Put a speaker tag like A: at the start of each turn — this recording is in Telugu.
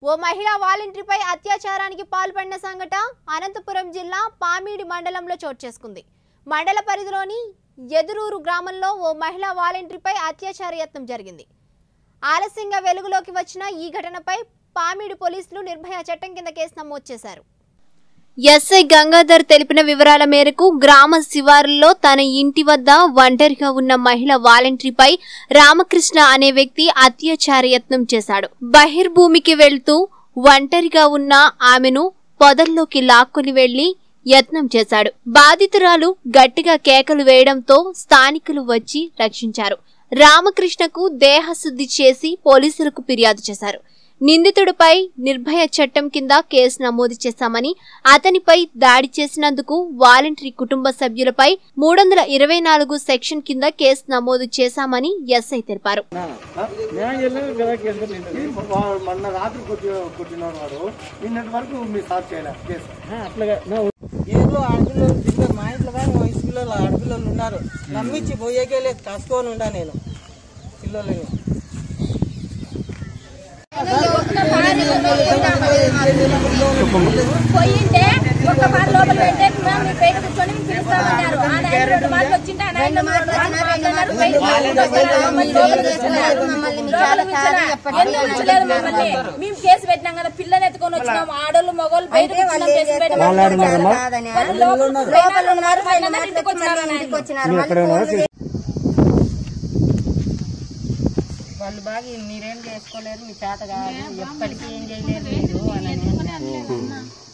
A: ఓ మహిళా వాలంటీర్పై అత్యాచారానికి పాల్పడిన సంఘట అనంతపురం జిల్లా పామీడి మండలంలో చోటు చేసుకుంది మండల పరిధిలోని ఎదురూరు గ్రామంలో ఓ మహిళా వాలంటీర్పై అత్యాచార యత్నం జరిగింది ఆలస్యంగా వెలుగులోకి వచ్చిన ఈ ఘటనపై పామీడి పోలీసులు నిర్భయ చట్టం కింద కేసు నమోదు చేశారు ఎస్ఐ గంగాధర్ తెలిపిన వివరాల మేరకు గ్రామ శివారులో తన ఇంటి వద్ద ఒంటరిగా ఉన్న మహిళ వాలంటీర్పై రామకృష్ణ అనే వ్యక్తి అత్యాచార యత్నం చేశాడు బహిర్భూమికి వెళ్తూ ఒంటరిగా ఉన్న ఆమెను పొదల్లోకి లాక్కొని వెళ్లి యత్నం చేశాడు బాధితురాలు గట్టిగా కేకలు వేయడంతో స్థానికులు వచ్చి రక్షించారు రామకృష్ణకు దేహశుద్ధి చేసి పోలీసులకు ఫిర్యాదు చేశారు నిందితుడిపై నిర్భయ చట్టం కింద కేసు నమోదు చేశామని అతనిపై దాడి చేసినందుకు వాలంటరీ కుటుంబ సభ్యులపై మూడు వందల ఇరవై నాలుగు సెక్షన్ కింద కేసు నమోదు చేశామని ఎస్ఐ తెలిపారు
B: న్యాయం చేయలేదు కదా కేసు కట్టింది.
C: వాడు మొన్న రాత్రి కొట్టి కొట్టినాడు వాడు నిన్నటి వరకు మీరు సార్ చేయలేదు కేసు
B: అట్లాగా నా
D: ఏదో ఆడపిల్లలు తింటారు మా ఇంట్లో కానీ వయసు పిల్లలు ఆడపిల్లలు ఉన్నారు నమ్మించి పోయేకే లేదు కసుకొని ఉండా నేను పిల్లలని
E: పోయింటే ఒక్క పాట లోపల పెట్టే మేము మీ బయట కూర్చొని మీకు పిలుస్తామన్నారు ఆ నాయన రెండు మాటలు వచ్చింటే ఆ నాయన రెండు మాటలు మాట్లాడినారు బయట కూర్చున్నారు. మమ్మల్ని లోపల కూర్చున్నారు. లోపల కూర్చున్నారు. ఎందుకు ఉంచలేదు మమ్మల్ని మేము కేసు పెట్టినాం కదా పిల్లని ఎత్తుకొని వచ్చినాం ఆడోళ్ళు మగోళ్ళు బయట కూర్చున్నాం కేసు పెట్టినాం. వాళ్ళు లోపల లోపల ఉన్నారు పైన ఉన్నారు, ఇంటికి వచ్చినారు నాయన.
D: వాళ్ళు బాగా మీరేం చేసుకోలేరు మీ చేత కాదు ఎప్పటికీ ఏం చేయలేరు మీరు అని అని అన్నారు.